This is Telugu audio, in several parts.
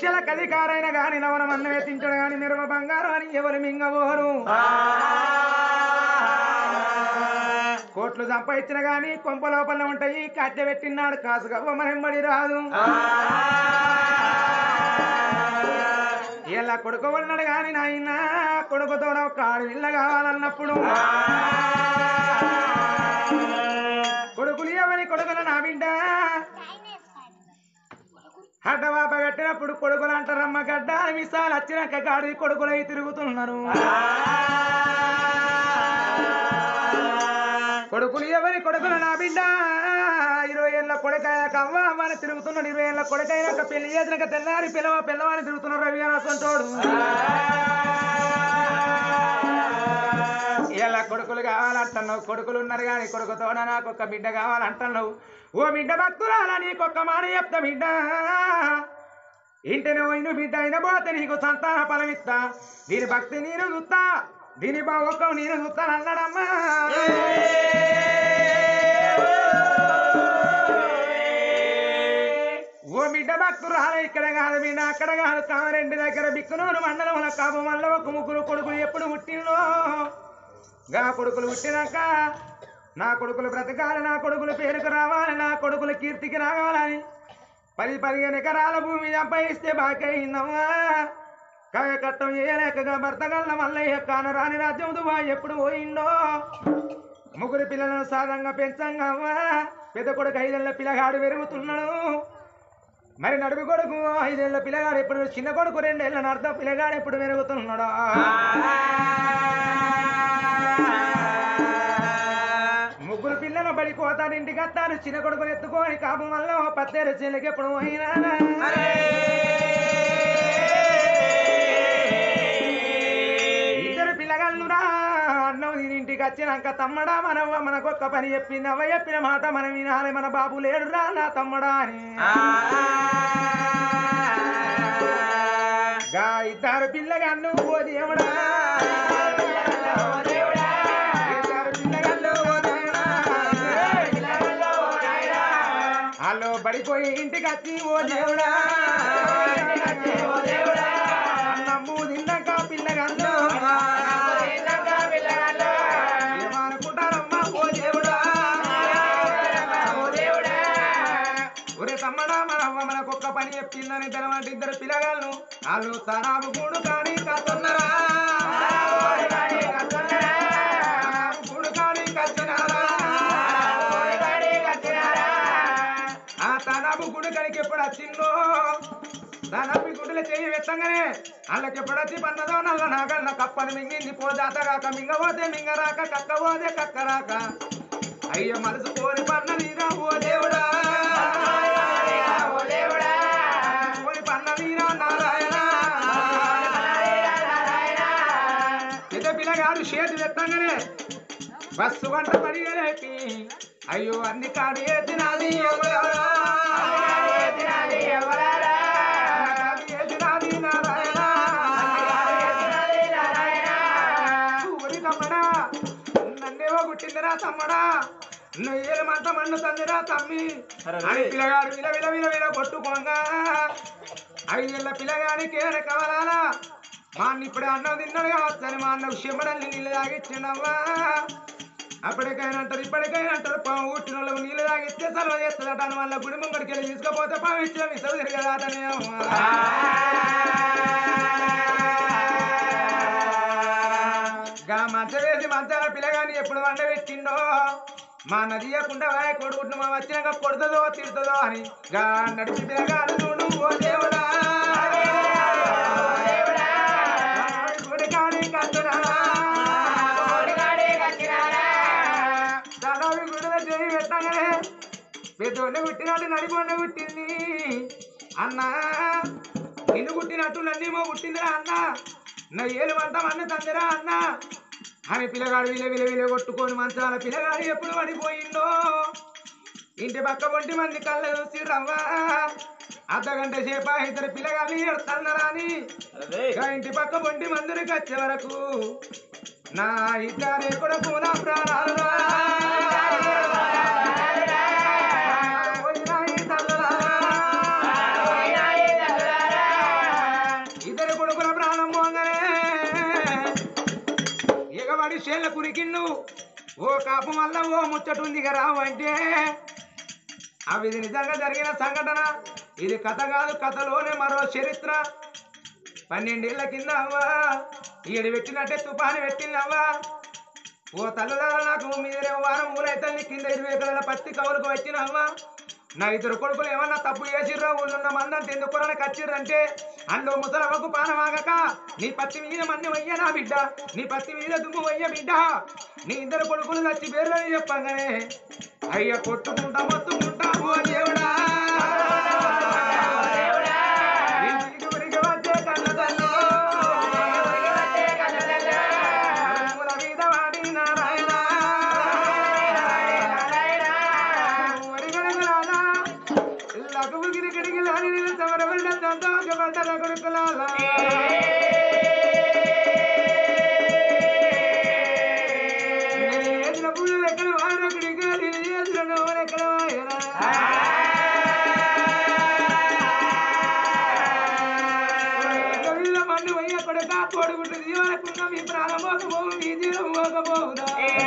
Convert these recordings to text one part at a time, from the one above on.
లక్షల కధికారైన గాని నవనం అన్నమే తింటాడు గాని మిరవ బంగారం అని ఎవరు మింగబోరు కోట్లు సంపాదించిన గాని కొంప లోపల ఉంటాయి కట్టె పెట్టినాడు కాసు గవ్వమనెంబడి రాదు ఇలా కొడుకు ఉన్నాడు గాని నాయన కొడుకుతో ఒక ఆడపిల్ల కావాలన్నప్పుడు కొడుకులు ఎవరి కొడుకులు నా బిడ్డ హడ్డవాప కట్టినప్పుడు కొడుకులు అంటారమ్మ గడ్డ విశాలు వచ్చినాక గాడి కొడుకులై తిరుగుతున్నారు కొడుకులు ఎవరి కొడుకులు నా బిడ్డ ఇరవై ఏళ్ళ కొడుకైనాక అవ్వ అమ్మని తిరుగుతున్నాడు ఇరవై ఏళ్ళ కొడుకైనాక పెళ్లి చేసినాక తెల్లారి పిల్లవ పిల్లవాని తిరుగుతున్నారు రవి అసంటోడు ఇలా కొడుకులు కావాలంటున్నావు కొడుకులు ఉన్నారు కానీ కొడుకుతో నాకు ఒక బిడ్డ కావాలంటున్నావు ఓ బిడ్డ భక్తురాలా నీకు ఒక్క మాట చెప్తా బిడ్డ ఇంటిని పోయిన బిడ్డ అయిన పోతే నీకు సంతాన ఫలం ఇస్తా దీని భక్తి నేను చూస్తా దీని బాగొక్క నేను చూస్తాను అన్నాడమ్మా ఓ బిడ్డ భక్తురాలు ఇక్కడ కాదు బిడ్డ అక్కడ కాదు కామరెడ్డి దగ్గర బిక్కునూరు మండలంలో కాపం వల్ల ఒక ముగ్గురు కొడుకులు ఎప్పుడు పుట్టిందో గా కొడుకులు పుట్టినాక నా కొడుకులు బ్రతకాలి నా కొడుకులు పేరుకు రావాలి నా కొడుకులు కీర్తికి రావాలని పది పదిహేను ఎకరాల భూమి సంపాదిస్తే బాకీ అయిందమ్మా కాయ కట్టం చేయలేకగా భర్త గల్ల మల్లయ్య కానరాని రాజ్యం దుబా ఎప్పుడు పోయిండో ముగ్గురు పిల్లలను సాధంగా పెంచంగమ్మా పెద్ద కొడుకు ఐదేళ్ల పిల్లగాడు పెరుగుతున్నాడు మరి నడుపు కొడుకు ఐదేళ్ల పిల్లగాడు ఎప్పుడు చిన్న కొడుకు రెండేళ్ల అర్థం పిల్లగాడు ఎప్పుడు పెరుగుతున్నాడు ముగ్గురు పిల్లలు బడి కోతారు ఇంటికి వస్తారు చిన్న కొడుకుని ఎత్తుకొని కాపం వల్ల పత్తేరు చెల్లెకి ఎప్పుడు పోయినా ఇద్దరు పిల్లగాళ్ళురా అన్నం దీని ఇంటికి వచ్చినాక తమ్మడా మనవ్వ మనకొక్క పని చెప్పింది అవ్వ చెప్పిన మాట మనం వినాలి మన బాబు లేడురా నా తమ్మడా అని గా ఇద్దరు పిల్లగాళ్ళు ఓ దేవుడా ఇద్దరు పిల్లగాళ్ళు ఓ దేవుడా. వాళ్ళు పడిపోయి ఇంటికి వచ్చి ఓ దేవుడా అన్నమ్ము తిన్నాక పిల్లగాళ్ళు ఏమనుకుంటారమ్మా ఓ దేవుడా ఒరే తమ్మడా మనవ్వ మనకొక్క పని చెప్పిందని తెలవంటి ఇద్దరు పిల్లగాళ్ళు వాళ్ళు తనాబు గూడు కానీ కత్తున్నారా గూడు కానీ కచ్చినారా ఆ తనాబు గుడి కడికి ఎప్పుడు వచ్చిందో దానప్పి గుడిలో చెయ్యి వెచ్చంగానే వాళ్ళకి ఎప్పుడు వచ్చి పన్నదో నల్ల నాగన్న కప్పని మింగింది పోదాత కాక మింగపోతే మింగరాక కక్క పోతే కక్కరాక అయ్య మనసు కోరి పన్నదీరా ఓ దేవుడా కోరి పన్నదీరా నారాయణ పెద్ద పిల్లగాడు చేతి వెత్తంగానే బస్సు వంట పడిగలేపి అయ్యో అన్ని కాడి ఎత్తినాది ఎవరారా? కాడి ఎత్తినాది నారాయణ. ఊరి తమ్మడా నన్నేవో గుట్టిందిరా తమ్మడా నువ్వేలు మంట మండు తందిరా తమ్మి అని పిల్లగాడు విల విల విల విల కొట్టుకోగా ఐదేళ్ళ పిల్లగానికి ఏడ కవలాలా మా అన్న ఇప్పుడే అన్నం తిన్నాడు కావచ్చని మా అన్న చెమడల్ని నీళ్ళు తాగిచ్చిండవ్వా అప్పటికైనా అంటారు ఇప్పటికైనా అంటారు పాము పుట్టిన వాళ్ళకు నీళ్ళు తాగిస్తే సలవ చేస్తుందట అని వాళ్ళ గుడి ముంగడికి వెళ్ళి తీసుకపోతే పాము ఇచ్చిన విసవ తిరగదాటనే గా మంచ వేసి మంచాల పిల్లగాని ఎప్పుడు వండ పెట్టిండో మా నదియకుండా వాయ కొడుకుంటు మా వచ్చినాక కొడుతుందో తిడుతుందో అని గా నడిచి పిల్లగాడు చూడు ఓ దేవుడా గుడి కాడి కట్టునారా దాదాపు గుడిలో చేయి పెట్టగానే పెద్దోడిని పుట్టినట్టు నడిపోండి పుట్టింది అన్నా నిన్ను పుట్టినట్టు నన్నేమో పుట్టిందిరా అన్న నా ఏలు వంట అన్న తందిరా అన్న అని పిల్లగాడు విల విల విల కొట్టుకొని మంచాల పిల్లగాడు ఎప్పుడు పడిపోయిందో ఇంటి పక్క ఒంటి మంది కళ్ళ చూసి రవ్వ అర్ధగంట సేపా ఇద్దరు పిల్లగాళ్ళు ఎడతన్నారా అని ఇక ఇంటి పక్క ఒంటి మందిరికి వచ్చే వరకు నా ఇద్దరి కొడుకు నా ప్రాణాలు కోడి చేళ్ళ కురికిన్ను ఓ కాపం వల్ల ఓ ముచ్చటుంది ఇక రావు అంటే అవి ఇది నిజంగా జరిగిన సంఘటన ఇది కథ కాదు కథలోనే మరో చరిత్ర పన్నెండేళ్ల కింద అవ్వా ఈడు పెట్టినట్టే తుఫాను పెట్టిందవ్వా ఓ తల్లులారా నాకు మీరే వారం ఊరైతే కింద ఇరవై ఎకరాల పత్తి కవులకు వచ్చినవ్వా నా ఇద్దరు కొడుకులు ఏమన్నా తప్పు చేసిర్రో ఊళ్ళున్న మందంత ఎందుకురని కచ్చిర్రంటే అండు ముసలవ్వకు పానవాగక నీ పత్తి మీద మన్ని వయ్య నా బిడ్డ నీ పత్తి మీద దుమ్ము వయ్య బిడ్డ నీ ఇద్దరు కొడుకులు నచ్చి పేర్లు అని చెప్పగానే అయ్య కొట్టుకుంటా మొత్తుకుంటా ఓ దేవుడా ఇంటికి ఉరికి వచ్చే కన్న తల్లి. అరుపుల మీద వాడి నారాయణ. ఒరిగడగలాలా, లఘువు గిరిగిడిగిలాని నేను సమరపడ్డ సంతోషపడ్డ రగుడుకులాలా. నేను చేసిన పూజలు ఎక్కడ వాడకుడిగా నేను చేసిన నవ్వులు ఎక్కడ వాయనా వీళ్ళ మన్ను వయ్య కొడుక కొడుకుంటు జీవనకుండా మీ ప్రాణం మోకపోవు మీ జీవం మోకపోవుదా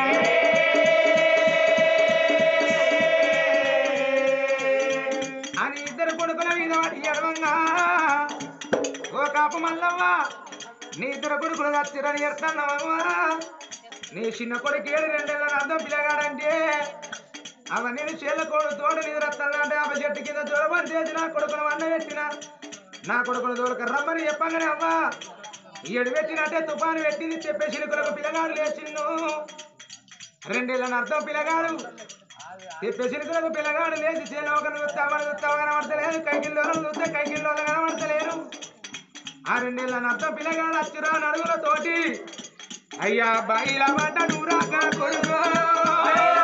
అని ఇద్దరు కొడుకుల మీద వాడి ఎడవంగా ఓ కాప మల్లవ్వ నీ ఇద్దరు కొడుకులు చచ్చిరని ఎడుతున్నావమ్మా నీ చిన్న కొడుకు ఏడు రెండేళ్ళ అర్థం పిల్లగాడంటే అవన్నీ చేళ్ళ కోడు తోడు నిద్రస్తానంటే ఆ చెట్టు కింద చూడబడి చేసి నా కొడుకును వండ పెట్టిన నా కొడుకును దూరక రమ్మని చెప్పగానే అవ్వా ఏడు పెట్టినట్టే తుఫాను పెట్టింది చెప్పే చిలుకలకు పిల్లగాడు లేచిండు రెండేళ్ళని అర్థం పిల్లగాడు చెప్పే చిలుకలకు పిల్లగాడు లేచి చేలో ఒకరిని చూస్తే అవని చూస్తే ఒక కనబడతలేదు కైకిల్లో చూస్తే కైకిల్లో కనబడతలేరు ఆ రెండేళ్ళని అర్థం పిల్లగాడు అచ్చురా నడుగుల తోటి అయ్యా బాయిల పడ్డ నూరాక కొడుకు బాయిల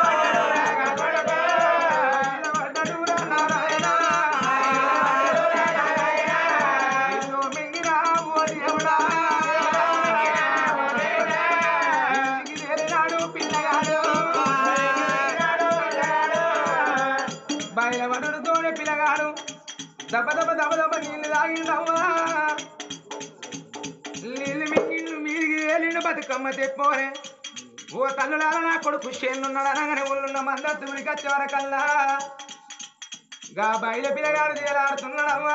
పడ్డ నూరా నారాయణ. అయ్యో మింగినా ఓ దేవుడా. ఇంటికి చేరినాడు పిల్లగాడు. బాయిల పడుడుతోనే పిల్లగాడు దెబ్బ దెబ్బ దెబ్బ దెబ్బ నీళ్ళు తాగిండమ్మా నీళ్ళు మింగిళ్ళు మీదికి ఏలిండు బతుకమ్మ తెప్పోరే ఓ తల్లులాల నా కొడుకు చేనున్నాడు అనగానే ఊళ్ళున్న మందత్తు ఉరికి వచ్చే వరకల్లా గా బయట పిల్లగాడు తీలాడుతున్నాడమ్మా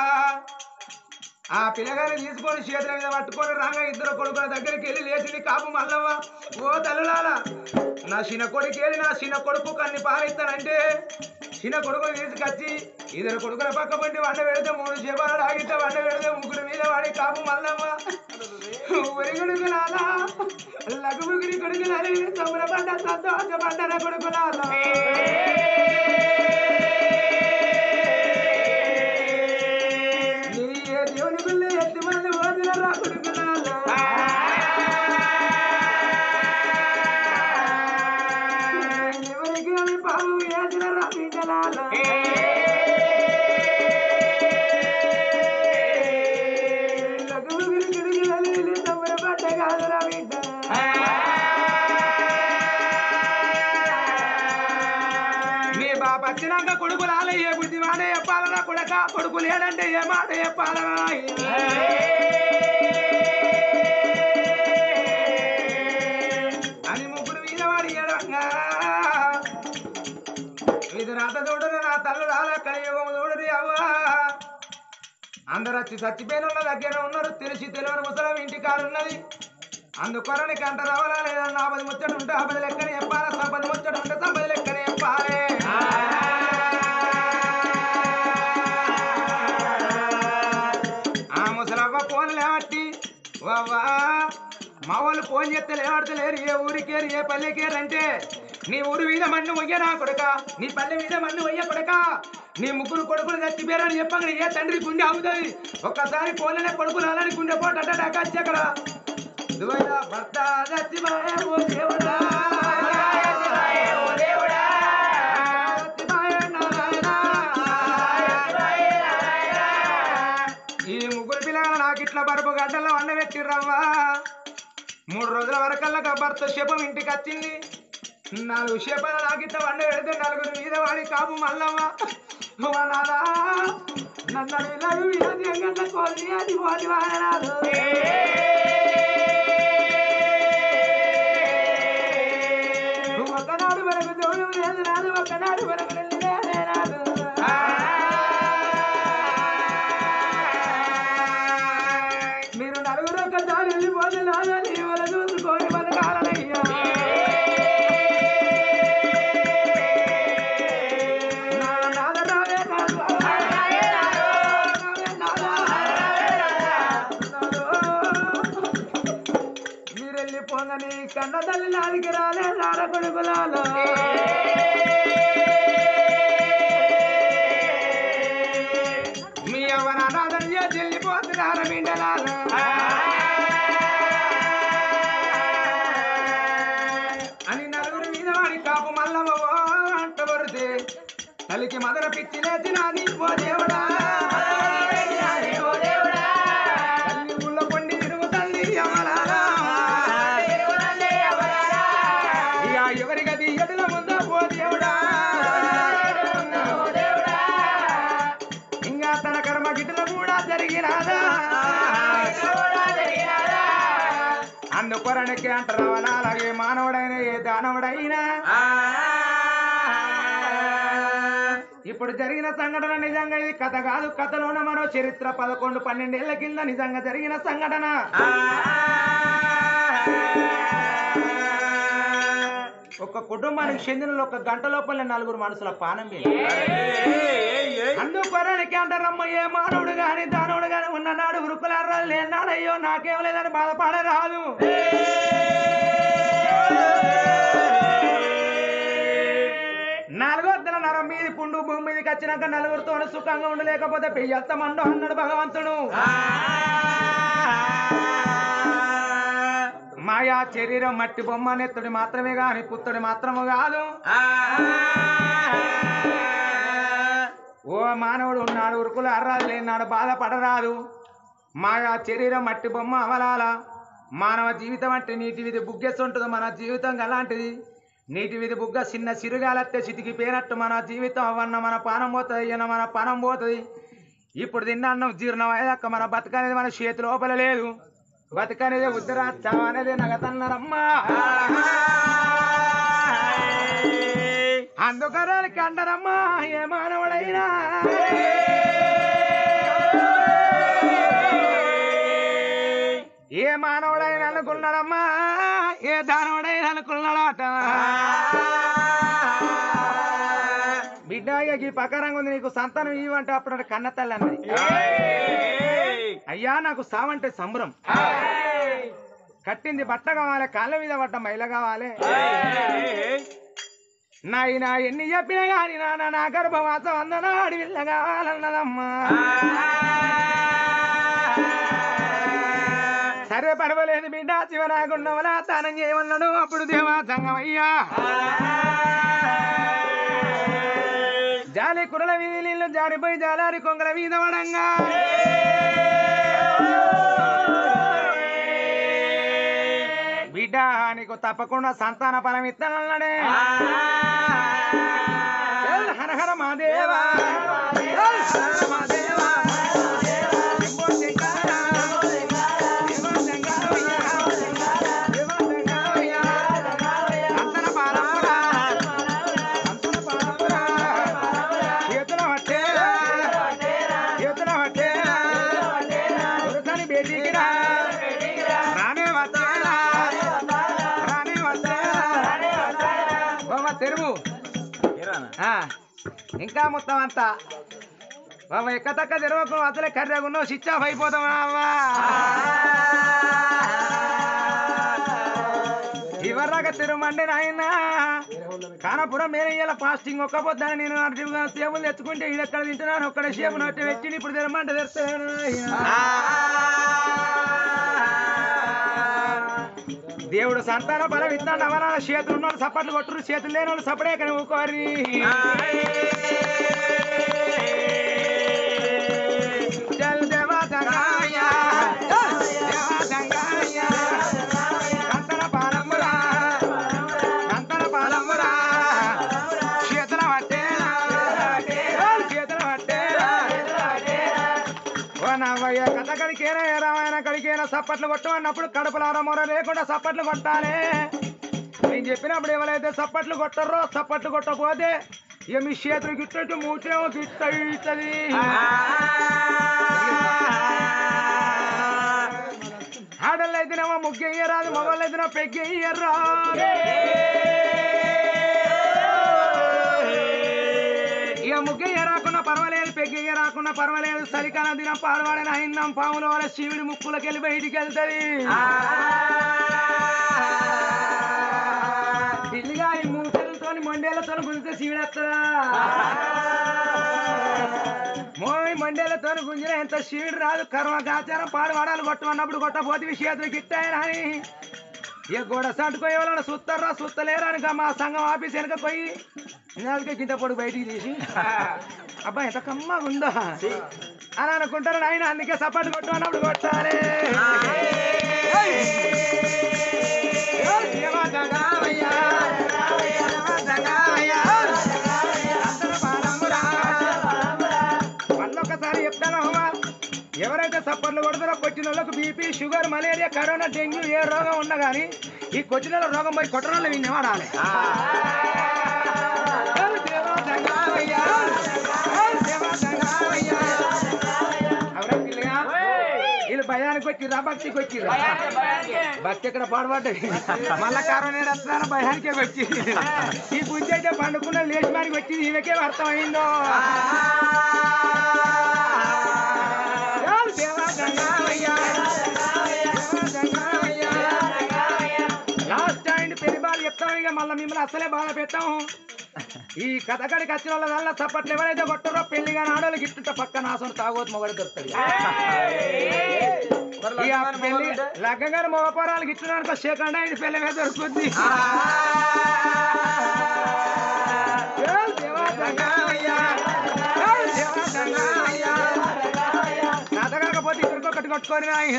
ఆ పిల్లగాని తీసుకొని చేతుల మీద పట్టుకొని రాగా ఇద్దరు కొడుకుల దగ్గరికి వెళ్ళి లేచింది కాపు మల్లవ్వ ఓ తల్లులాల నా చిన్న కొడుకు వెళ్ళి నా చిన్న కొడుకు కన్ని పాలిస్తానంటే చిన్న కొడుకుని తీసుకొచ్చి ఇద్దరు కొడుకుల పక్క పండి వండ పెడితే మూడు చేపలు ఆగితే వండ పెడితే ముగ్గురు మీద వాడి కాపు మల్లవ్వ ఊరి కొడుకులాలా లఘుముగిరి కొడుకులాలి సంబరపడ్డ సంతోషపడ్డ కొడుకులాలా నీ ఏ దేవుని పిల్ల ఎత్తి మళ్ళీ వదిన రా కొడుకులాలా ఎవరికి అవి పాపం వేసిన రా బిడ్డలాలా లఘుముగిరి కొడుకులాలి సంబరపడ్డ కాదురా బిడ్డ మీ బాబు వచ్చినాక కొడుకు రాలే ఏ బుద్ధి మాట చెప్పాలరా కొడక కొడుకు లేడంటే ఏ మాట చెప్పాలరా అని ముగ్గురు మీద వాడి ఎడవంగా ఇది రాత చూడరు నా తల్లు రాలే కలియుగం చూడరు అవ్వా అందరు వచ్చి చచ్చిపోయిన వాళ్ళ దగ్గర ఉన్నారు తెలిసి తెలియని ముసలం ఇంటి కాడున్నది అందుకొరని కంట రావాలా లేదా నా పది ముచ్చట ఉంటే ఆ పది లెక్కనే చెప్పాలా సంపద ముచ్చట ఉంటే సంపద లెక్కనే చెప్పాలి ఆ ముసలవ్వ ఫోన్ లేవట్టి వావా మా వాళ్ళు ఫోన్ చేస్తే లేవాడతలేరు ఏ ఊరికేరు ఏ పల్లెకేరు అంటే నీ ఊరి మీద మన్ను వయ్య నా కొడక నీ పల్లె మీద మన్ను వయ్య కొడక నీ ముగ్గురు కొడుకులు చచ్చిపోయారని చెప్పగా ఏ తండ్రి గుండె అవుతుంది ఒక్కసారి ఫోన్లోనే కొడుకులు అలాని గుండె పోటు అడ్డ వచ్చి అక్కడ దువయ్య భర్త చచ్చిపోయే ఓ దేవుడా చచ్చిపోయే నారాయణ. ఈ ముగ్గురు పిల్లలు నాకు ఇట్లా బరుపు గడ్డల్లో వండబెట్టిర్రవ్వా మూడు రోజుల వరకల్లా భర్త శపం ఇంటికి వచ్చింది నాలుగు శపాలు నాకు ఇట్లా వండ పెడితే నలుగురు మీద వాడి కాపు మల్లవ్వ ఓ నాదా నన్ను ఇలాగ వ్యాధి ఎంగంట కోరి అది పోటి వాడరాదు మనకు దూరం లేదు నాదు ఒకనాడు మనకు వెళ్ళినే రాదు మీరు నలుగురు ఒకసారి వెళ్ళిపోతే నాదని వాళ్ళ చూసుకొని బతకాలయ్యా నా నాద రావే నాదు రావే నాదా. మీరు వెళ్ళిపోగానే కన్న తల్లి నాదికి రాలే నార కొడుకులాలో మీ ఎవరు అనాథయ్య చెల్లిపోతున్నారు బిడ్డలాలు అని నలుగురు మీద వాడి కాపు మల్లవో అంట వరుదే తల్లికి మదర పిచ్చి లేచినాది ఓ దేవుడా తల్లి ఊళ్ళో కొండి తిరుగు తల్లి అమలారా ఇక ఎవరి గది ఎదుల ముందో ఓ దేవుడా ఇంకా తన కర్మ గిట్టులో కూడా జరిగినాదా అందుకొరనికి అంటారు అవలా అలాగే మానవుడైన ఏ దానవుడైనా ఇప్పుడు జరిగిన సంఘటన నిజంగా ఇది కథ కాదు కథలోన మరో చరిత్ర పదకొండు పన్నెండేళ్ల కింద నిజంగా జరిగిన సంఘటన ఒక కుటుంబానికి చెందిన ఒక గంట లోపల నలుగురు మనుషుల పానం మీద అందుకొరనికి అంటారమ్మ ఏ మానవుడు గాని దానవుడు గాని ఉన్న నాడు వృక్కులారా లేనాడయ్యో నాకేం లేదని బాధపడరాదు నాలుగో వందల నరం మీది పుండు భూమి మీదకి వచ్చినాక నలుగురితో సుఖంగా ఉండలేకపోతే పెయ్యత్తమండు అన్నాడు భగవంతుడు మాయా శరీరం మట్టి బొమ్మ నెత్తుడి మాత్రమే గాని పుత్తుడి మాత్రము కాదు ఓ మానవుడు ఉన్నాడు ఉరుకులు అర్రాలు లేనాడు బాధపడరాదు మాయా శరీరం మట్టి బొమ్మ అవలాల మానవ జీవితం అంటే నీటి విధి బుగ్గెస్తుంటుంది మన జీవితం అలాంటిది నీటి విధి బుగ్గ చిన్న సిరుగాలత్తే చితికి పేనట్టు మన జీవితం అవన్న మన పానం పోతుంది ఈయన మన పానం పోతుంది ఇప్పుడు తిన్న అన్నం జీర్ణం అయ్యాక మన బతకనేది మన చేతి లోపల లేదు బతకనేది ఉద్దరా చావనేది నగతన్నరమ్మా అందుకరాలకి అంటారమ్మా ఏ మానవుడైనా ఏ మానవుడైనా అనుకున్నాడమ్మా ఏ దానవుడైనా అనుకున్నాడట బిడ్డ ఇక ఈ పక్కరంగా ఉంది నీకు సంతానం ఇవ్వంటే అప్పుడు కన్న తల్లి అన్నది అయ్యా నాకు సావంటే సంబరం కట్టింది బట్ట కావాలి కాళ్ళ మీద పడ్డ మైల కావాలి నాయన ఎన్ని చెప్పినా గాని నాన్న నా గర్భవాసం అందనాడి పిల్ల కావాలన్నదమ్మా సరే పర్వాలేదు బిడ్డ శివనాగుండవలా తానం చేయమన్నాడు అప్పుడు దేవా సంగమయ్యా జాలి కురల వీధి నీళ్ళు జారిపోయి జాలారి కొంగల వీధ వడంగా బిడ్డ నీకు తప్పకుండా సంతాన ఫలం ఇస్తానన్నాడే చల్ హర హర మాదేవా చల్ హర హర మాదేవా శంభో శంకర, శివ శంకరయ్య, శివ శంకరయ్య, సంతన పాలపురా, సంతన పాలపురా, చేతుల పట్టేరా, చేతుల పట్టేరా, దొరకని బేటీకి రా, రానే వస్తారా, రానే వస్తారా, బాబా తెరువు ఆ, ఇంకా మొత్తం అంతా బాబా ఎక్క తక్క తెరవకు అసలే కర్రెగున్నావు స్విచ్ ఆఫ్ అయిపోతావా అవ్వా ఇవర్రాక తిరుమండి నాయన కానపురం మేరే ఇయ్యాల ఫాస్టింగ్ ఒక్క పొద్దున నేను అర్జునుగా సేవలు తెచ్చుకుంటే ఇది ఎక్కడ తింటున్నాను ఒక్కడ సేపు నొట్టి వచ్చి ఇప్పుడు తెరమంటే తెస్తాను దేవుడు సంతాన బలం ఇస్తాడు అవరాల చేతులు ఉన్న వాళ్ళు సప్పట్లు కొట్టురు చేతులు లేని వాళ్ళు సపడే కానీ ఊకోరి చల్ దేవా దంగాయ, దేవా దంగాయ, కంతన పాలమురా, కంతన పాలమురా, చేతుల పట్టేరా, చేతుల పట్టేరా. ఓ నవ్వయ్య కథ కడికేనా రామాయణ కడికేనా సప్పట్లు కొట్టమన్నప్పుడు కడుపులార మొర లేకుండా సప్పట్లు కొట్టాలి నేను చెప్పినప్పుడు ఎవరైతే చప్పట్లు కొట్టరో చప్పట్లు కొట్టకపోతే ఇక మీ చేతులు గిట్ట మూటేమో గిట్ట ఇస్తుంది ఆడళ్ళు అయితేనేమో ముగ్గు వేయరాదు మగవాళ్ళు అయితేనేమో పెగ్గి వేయరాదు ఇక ముగ్గు రాకుండా పర్వాలేదు పెగ్గి రాకుండా పర్వాలేదు చలికాలం దినం పాడవాడని అయిందాం పాముల వల్ల శివుడి ముక్కులకి వెళ్ళి బయటికి వెళ్తుంది ఢిల్లీగా ఈ మూటలతో మొండేలతో గుంజితే శివుడు వస్తుందా మోయి మండేలతో గుంజిన ఎంత శివుడు రాదు కర్మకాచారం పాడువాడాలు కొట్టమన్నప్పుడు కొట్టపోతే చేతులు గిట్టాయని అని ఇక గోడ సంటుకో ఎవరైనా సుత్తర్రా సుత్తలేరా అని మా సంఘం ఆఫీస్ వెనక పోయి నాలుగే గింత పొడి బయటికి తీసి అబ్బా ఎంత కమ్మగా ఉందా అని అనుకుంటారు ఆయన అందుకే సపోర్ట్ కొట్టమన్నప్పుడు కొట్టాలి దేవా జగావయ్యా, దేవా జగావయ్యా, అందరూ బాలమ్మురా. మళ్ళొకసారి చెప్తాను అమ్మా ఎవరైతే సప్పర్లు కొడతారో కొట్టిన వాళ్ళకు BP sugar malaria corona dengue ఏ రోగం ఉన్నా కానీ ఈ కొట్టిన వాళ్ళ రోగం పోయి కొట్టడం వల్ల వీడిని వాడాలి దేవా జంగావయ్యా, దేవా జంగావయ్యా. అవునా పిల్లగా? వీళ్ళు భయానికి వచ్చిర్రా భక్తికి వచ్చిర్రా భక్తి ఎక్కడ పాడుపడ్డది మళ్ళా కరోనా వస్తున్నాను భయానికే వచ్చి ఈ బుద్ధి అయితే పండుకున్న లేచి మారికి వచ్చింది ఈమెకే అర్థమైందో దేవా జంగావయ్యా, దేవా జంగావయ్యా. లాస్ట్ టైం పెరిబాలు చెప్తాం ఇక మళ్ళీ మిమ్మల్ని అసలే బాధ పెట్టాం ఈ కథకడికి వచ్చిన వాళ్ళ వల్ల చప్పట్లు ఎవరైతే కొట్టారో పెళ్లిగా ఆడోళ్ళకి ఇట్టుంటే పక్క నాసం తాగోతు మొగడు దొరుకుతుంది ఇక పెళ్లి లగ్గగారు మగపోరాలకు ఇచ్చినానుకో సెకండ్ అయిన పెళ్లి మీద దొరుకుతుంది ఏ దేవా జంగావయ్యా, ఏ దేవా జంగావయ్యా. నాత కాకపోతే ఇక్కడికొకటి కొట్టుకొని ఆయన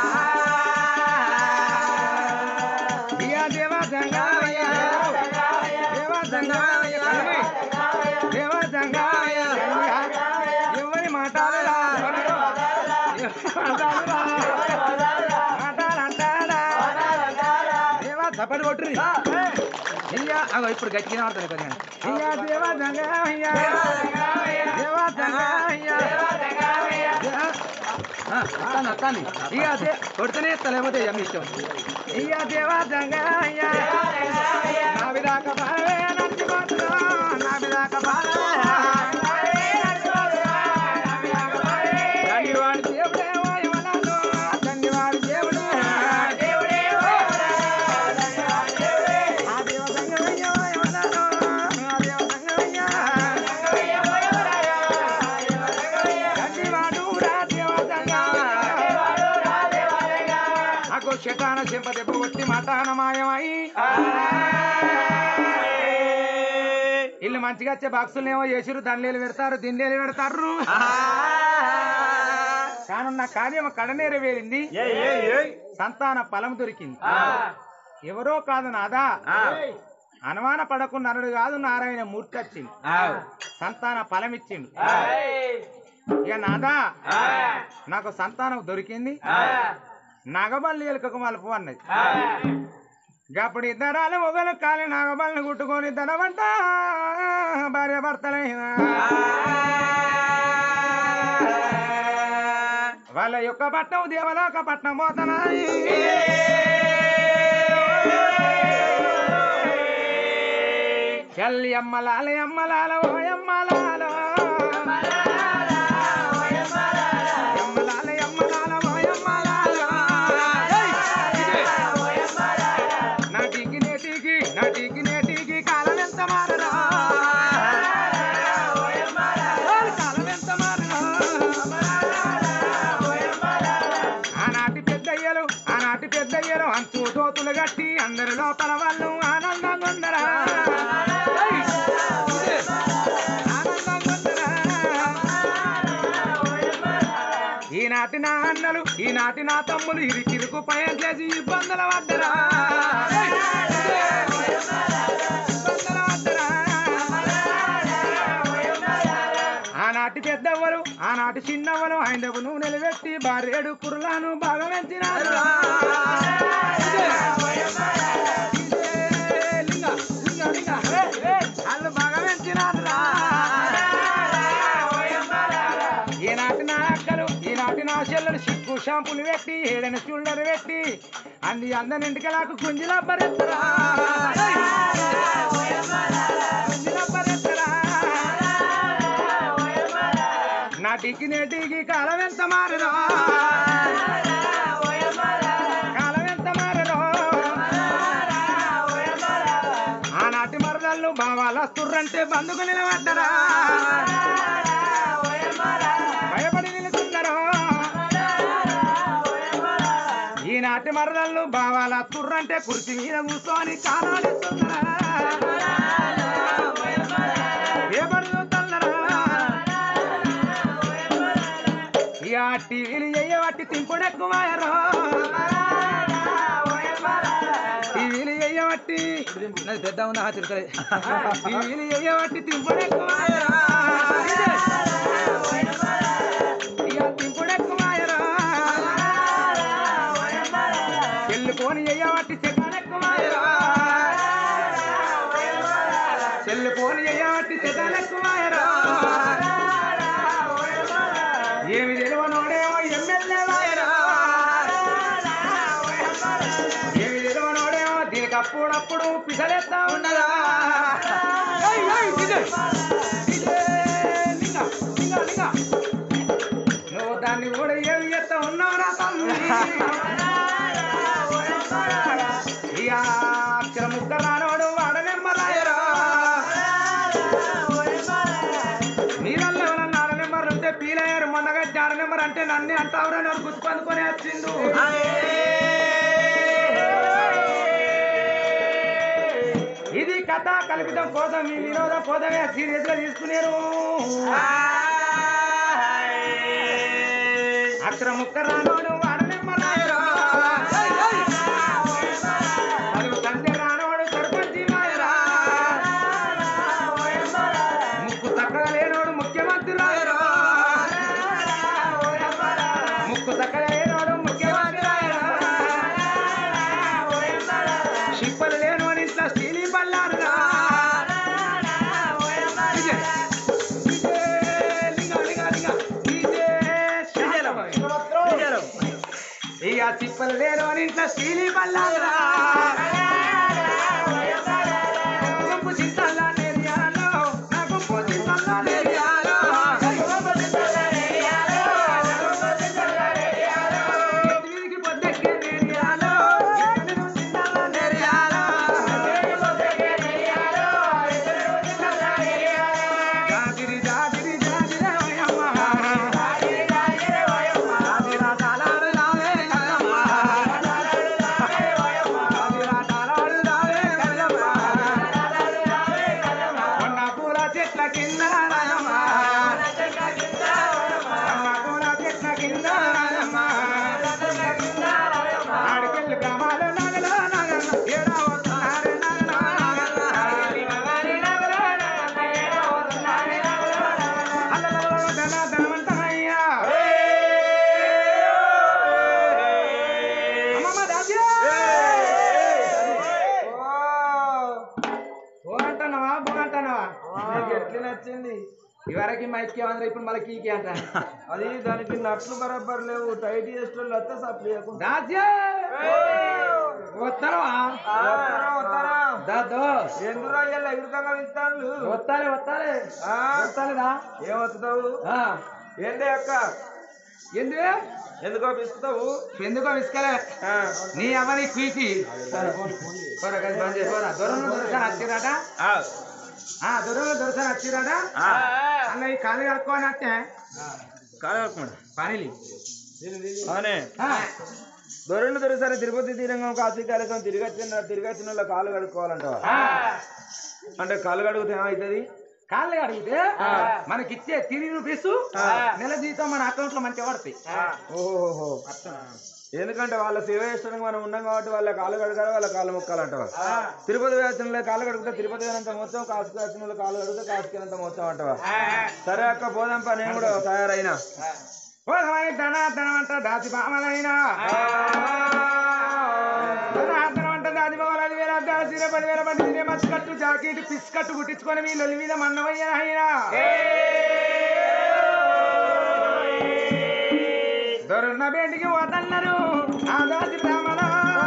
ఇయ్యా దేవా జంగావయ్యా, దేవా జంగావయ్యా, దేవా జంగావయ్యా, ఎవరి మాటాలరా మాటాలంటారా దేవా చప్పటి కొట్టురి ఇయ్యా అగో ఇప్పుడు గట్టిగా ఆడతాను కొద్దిగా ఇయ్యా దేవా జంగావయ్యా దేవా జంగావయ్యా అత్తాను అత్తాను ఇక అదే కొడితేనే ఇస్తా లేకపోతే ఇక మీ ఇష్టం ఇక దేవా జంగాయ్యా నా విదాక బాలే నడిచిపోతున్నా నా విదాక బాలే తండ్రివాడి దేవుడే వాయువనాలు, తండ్రివాడి దేవుడే ఆ దేవ సంగమయ్య వాయువనాలు, ఆ దేవ సంగమయ్య. తండ్రివాడు రా దేవ సంగమయ్య. అగో శటాన చెంప దెబ్బ కొట్టి మాటాన మాయమై ఇల్లు మంచిగా వచ్చే బాక్సులు ఏమో చేసిరు దండేలు పెడతారు దిండేలు పెడతారు కానున్న కార్యం కడనేర వేరింది సంతాన ఫలం దొరికింది ఎవరో కాదు నాదా అనుమాన పడకుండా నరుడు కాదు నారాయణ మూర్తి వచ్చింది సంతాన ఫలం ఇచ్చిండు ఇక నాదా నాకు సంతానం దొరికింది నాగబల్లి ఎలుకకు మలుపు అన్నది అప్పుడు ఇద్దరాలు మొగలు కాలి నాగబల్ని కుట్టుకొని ధనవంట భార్య భర్తలైన వాళ్ళ యొక్క పట్నం దేవలోక పట్నం పోతనాయి చెల్లి అమ్మలాల అమ్మలాల ఓ అమ్మలాల అమ్మలాల అమ్మలాల ఓ అమ్మలాల నాటికి నేటికి నాటికి నేటికి కాలం ఎంత మారదా కాలం ఎంత మారదా ఆనాటి పెద్దయ్యలు ఆనాటి పెద్దయ్యలు అంచు దోతులు గట్టి అందరి లోపల వాళ్ళు ఆనందంగా ఉండరా ఆనందంగా ఉండరా ఈనాటి నా అన్నలు ఈనాటి నా తమ్ములు ఇరికిరుకు పయం చేసి ఇబ్బందుల పడ్డరా ఇబ్బందుల పడ్డరా ఆనాటి పెద్దవ్వలు ఆనాటి చిన్నవ్వలు ఐందవును నిలబెట్టి భార్యేడు కురులను బాగా పెంచినారు ఈనాటి నా అక్కలు ఈనాటి నా చెల్లెలు సిక్కు షాంపులు పెట్టి ఏడని చూడరు పెట్టి అంది అందరి ఇంటికి నాకు గుంజిలా పరెత్తరా గుంజిలా పరెత్తరా నాటికి నేటికి కాలం ఎంత మారదో కాలం ఎంత మారదో ఆనాటి మరదళ్ళు బావాల తుర్రంటే బందుకు నిలబడ్డరా భయపడి నిలుచున్నారో ఈనాటి మరదళ్ళు బావాల తుర్రంటే కుర్చీ మీద కూర్చొని కాలాడిస్తున్నారా భయపడి చూస్తున్నారా ఇక టీవీలు చెయ్యబట్టి తింపుడెక్కువాయరో టీవీలు చెయ్యబట్టి నాది పెద్ద ఉందా తిరుగుతుంది టీవీలు చెయ్యబట్టి తింపుడెక్కువాయరో ఇక తింపుడెక్కువాయరో చెల్లుకొని చెయ్యబట్టి చెడ్డాలెక్కువాయరో చెల్లుకొని చెయ్యబట్టి చెడ్డాలెక్కువాయరో ఏమి తెలివనోడేమో ఎమ్మెల్యే వాయరా ఏమి తెలివనోడేమో దీనికి అప్పుడప్పుడు పిసలేస్తా ఉండదా ఏయ్, ఏయ్, ఇదే, ఇదే, లింగ, లింగ, లింగ. నువ్వు దాన్ని కూడా ఏమి చేస్తా ఉన్నావు నా తమ్మి ఇక అక్షర ముక్క రానోడు వాడనెమ్మరాయరా నీళ్ళల్లో ఎవరన్నా ఆరు నెంబర్లు ఉంటే ఫీల్ అయ్యారు మొన్నగా ఆరు నెంబర్ అంటే నన్ను అంటావురా నన్ను గుర్తుపందుకొని వచ్చిండు ఇది కథ కల్పితం కోసం మీ వినోదం కోసమే సీరియస్ గా తీసుకునేరు అక్షర ముక్క రానోడు వాడు నెమ్మరాయరా చదువు కంటే రానోడు సర్పంచి మాయరా ముక్కు చక్కగా లేనోడు ముఖ్యమంత్రి రాయరా ముక్కు చక్కగా లేనోడు ముఖ్యమంత్రి రాయరా షిప్పలు లేనోడు ఇట్లా స్టీలి పల్లారురా ఇదే. ఇదే, లింగ, లింగ, లింగ. ఇదే శాసనం. ఇక చిప్పలు లేనోడు ఇంట్లో స్టీలి పల్లారురా గుంపు చింతల్లా నేరియాలో, నా గుంపు చింతల్లా నేరియాలో. ఇంటి మీదికి పొద్దెక్కే నేరియాలో, ఇంటి మీద చింతల్లా నేరియాలో. జాజిరి, జాజిరి, జాజిరే ఓయమ్మ. జాజిరా తాళాలు రావే కదమ్మ. జాజిరా తాళాలు రావే కదమ్మ. కొండ పూల చెట్ల కింద రాయమ్మ. కొండ పూల చెట్ల కింద రాయమ్మ. ఆడికెళ్ళి గ్రామాల నగల నగల ఏడా వస్తున్నారే నగల నగల. అల్లలల్ల ధన ధనవంతమయ్యా. అమ్మమ్మ దాస్యా. ఓ అంటున్నావా బో అంటున్నావా ఎట్లా నచ్చింది ఇవరకు మైక్కి అందరూ ఇప్పుడు మళ్ళీ కీకి అంట అది దానికి నట్లు బరాబర్ లేవు టైట్ చేసిన వస్తే సప్లై దాస్యా వస్తానవా దాదో ఎందుకు అయ్యాలి ఎగురుకంగా విస్తాను వస్తాలే వస్తాలే ఆ? వస్తాలేదా ఏమవుతావు ఆ. ఏందే అక్క ఎందుకు ఎందుకో పిసుకుతావు ఎందుకో విసుకలే ఆ. నీ అమ్మని కీకి పోరా, గది బంద్ చేయి, పోరా. దూరంలో దొరసారి వచ్చిరట ఆ. ఆ దూరంలో దొరసారి వచ్చిరట ఆ. అన్న ఈ కాలు కడుక్కోని అంటే కాదు కట్టుకోండి. పనిలి అవునే దొరండు దొరసారి తిరుపతి తీరంగం కాశీ కాళికం తిరిగి వచ్చిన తిరిగి వచ్చిన వాళ్ళ కాలు కడుక్కోవాలంటావా అంటే కాలు కడుగుతే ఏమవుతుంది కాళ్ళు అడిగితే మనకి ఇచ్చే తిరిగి రూపీస్ నెల జీతం మన అకౌంట్ లో మంచిగా పడతాయి ఓహోహో ఎందుకంటే వాళ్ళ సేవ చేసడానికి మనం ఉన్నాం కాబట్టి వాళ్ళ కాలు కడగాలి వాళ్ళ కాలు మొక్కాలంటావా తిరుపతి వేసిన కాలు కడిగితే తిరుపతి వేనంత మొత్తం కాసు వేసిన కాలు కడిగితే కాసుకినంత మొత్తం అంటావా సరే అక్క పోదాంపా నేను కూడా తయారైనా పోదమని ధన ధనం అంట దాసి బామలైనా ధనాధనం అంట దాసి బామలని వేల దాసి పదివేల మంది తినే మచ్చు కట్టు జాకెట్ పిస్ కట్టు కుట్టించుకొని మీ లొల్లి మీద మన్నవయ్యా అయినా దొరున్న బేటికి వదన్నారు ఆ దాసి బ్రాహ్మణ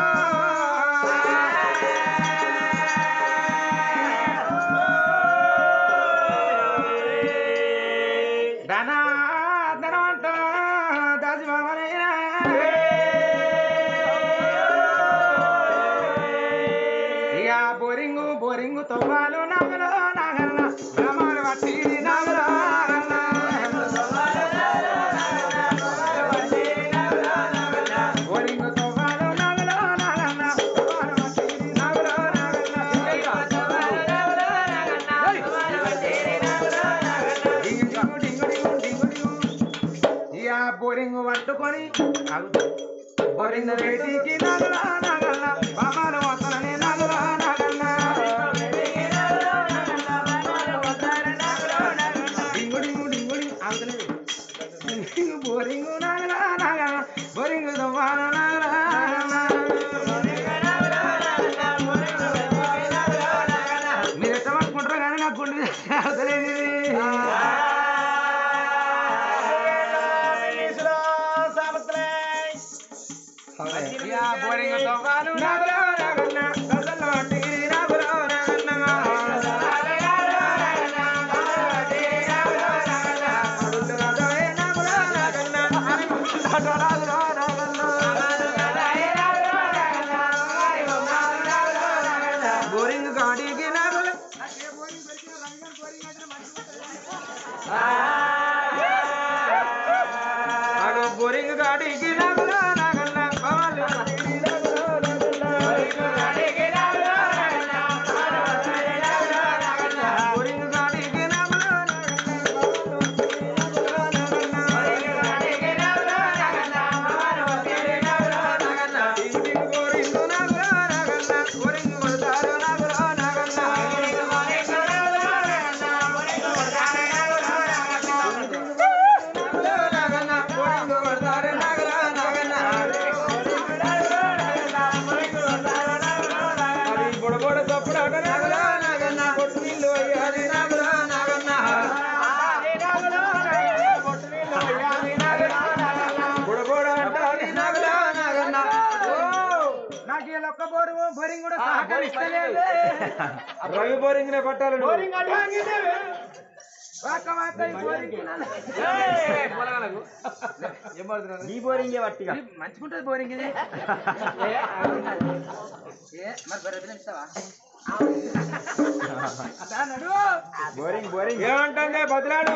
ధనా ధనవంత దాసి బ్రాహ్మణయ్య ఇక బోరింగు బోరింగు తవ్వాలు నాగలో నాగన్న బ్రహ్మలు పట్టి నాగలో బోరింగు తవ్వాలు నాగలో నాగన్న బ్రహ్మలు పట్టి నాగలో ఇక బోరింగు పట్టుకొని ఆగుతా బోరింగ్ వేటికి నగల నగల బాబాలు వస్తనని నగల నగల డింగు డింగు డింగు డింగు ఆగుతలేదు డింగు బోరింగ్ నగల నగల బోరింగ్ దువ్వాల నగల మీరు ఎట్లా పట్టుకుంటారో కానీ నాకు గుండె ఆగుతలేదు ఇది. యా బోరింగ్ తవ్వాలు నగల నగల గజల వాటికి నగల బోరింగ్ గాడికి నగల అగో బోరింగ్ గాడికి నగల నగల బాలు బోరింగ్ గాడికి నగల బొడబొడ తప్పుడు నగల నగన్న కొట్టు నీళ్ళు అయ్యాది నగల నగన్న బుడబుడ అంటాది నగల నగన్న నాకు ఇలా ఒక్క బోరు బోరింగ్ కూడా సహకరిస్తలేదు రవి బోరింగ్ నే పట్టాలి నువ్వు. బోరింగ్ అంటే ఒక్క మాట ఈ బోరింగ్ ఈ బోరింగే పట్టిగా మంచిగుంటది బోరింగ్ ఇది దానడు బోరింగ్ బోరింగ్ ఏమంటుంది బదులాడు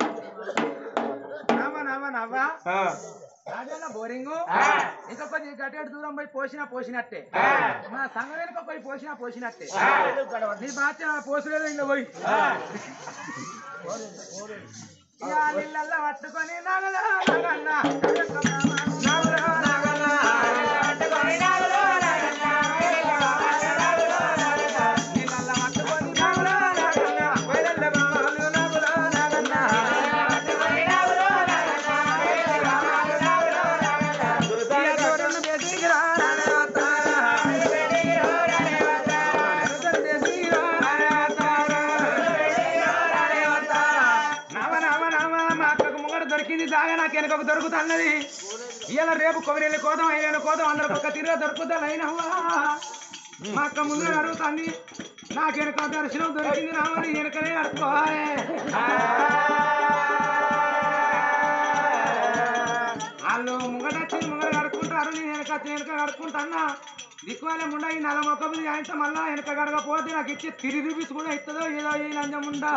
నవ్వ నవ్వ నవ్వ ఆ, రాజన్న బోరింగ్ ఇంకా కొంచెం గట్టి దూరం పోయి పోసినా పోసినట్టే మా సంఘం వెనుక పోయి పోసినా పోసినట్టే నీ బాధ్యత పోసలేదు ఇంకా పోయి ఇక నీళ్ళల్లో పట్టుకొని నగల నగన్న నగల నగల నీళ్ళల్లో పట్టుకొని నగల నగన్న వైరల్ల బాలు నగల నగన్న దొరికింది దాగా నాకు వెనక దొరుకుతున్నది ఇవాళ రేపు కొబ్బరి కోదం అయిన కోదం అందరు పక్క తిరిగి దొరుకుతా అయినవ్వా మా అక్క ముందు అడుగుతుంది నాకు వెనక దర్శనం దొరికింది రావాలి వెనకనే అడుకోవాలి వాళ్ళు ముంగటచ్చి ముంగట కడుక్కుంటారు నేను వెనక వెనక కడుక్కుంటానా దిక్కువలే ముండ ఈ నల్ల మొక్క మీద ఆయన మళ్ళా వెనక కడగపోతే నాకు ఇచ్చి త్రీ రూపీస్ కూడా ఇస్తుందో ఏదో ఈ లంచం ఉండా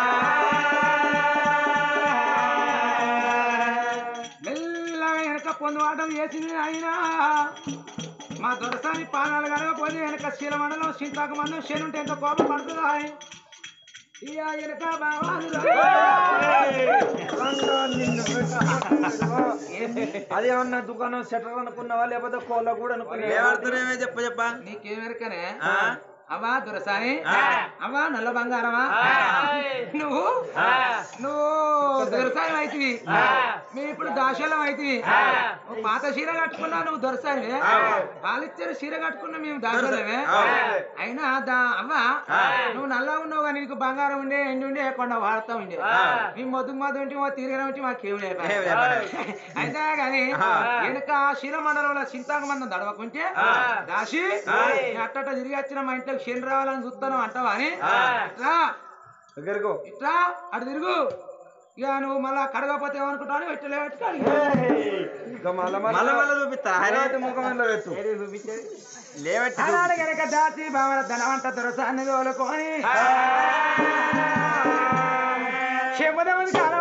మెల్లగా వెనక పొందువాటం చేసింది అయినా మా దొరసాని పానాలు కడగపోతే వెనక శీల మండలం చింతాకు మందం శనుంటే ఎంత కోపం పడుతుందా ఇక వెనక అది ఏమన్నా దుకాణం సెటర్ అనుకున్నావా లేకపోతే కోళ్ళ కూడా అనుకున్నావా ఏమడుతున్నావే చెప్ప చెప్ప నీకేమెరకనే ఆ? అవ్వా దొరసాని అవ్వా నల్ల బంగారమా నువ్వు నువ్వు దొరసాని అయితివి మేము ఇప్పుడు దాశలం అయితివి ఓ పాత చీర కట్టుకున్నా నువ్వు దొరసానివే పాలిచ్చారు చీర కట్టుకున్నా మేము దాశలమే అయినా దా అవ్వా నువ్వు నల్ల ఉన్నావు కానీ నీకు బంగారం ఉండే ఎండి ఉండే కొండ వాడుతా ఉండే మేము మొద్దు మొద్దు ఉంటే మా తీరగా ఉంటే మాకేం లేదు అయితే కానీ వెనక శిల మండలంలో చింతాక మందం దడవకుంటే దాసి నేను అట్టట తిరిగి వచ్చిన మా ఇంట్లోకి శని రావాలని చూస్తాను అంటావా అని ఇట్లా దగ్గరకు ఇట్లా అటు తిరుగు ఇక నువ్వు మళ్ళా కడగపోతే ఏమనుకుంటావు ఇట్లా పెట్టుకోవాలి ఇంకా మళ్ళా మళ్ళా మళ్ళా చూపిస్తా అలాంటి ముఖం మీద పెట్టు లేవట్టి అలాడ గనక దాసి భావన ధనవంత దొరసాన్ని తోలుకొని శబదమని కాలం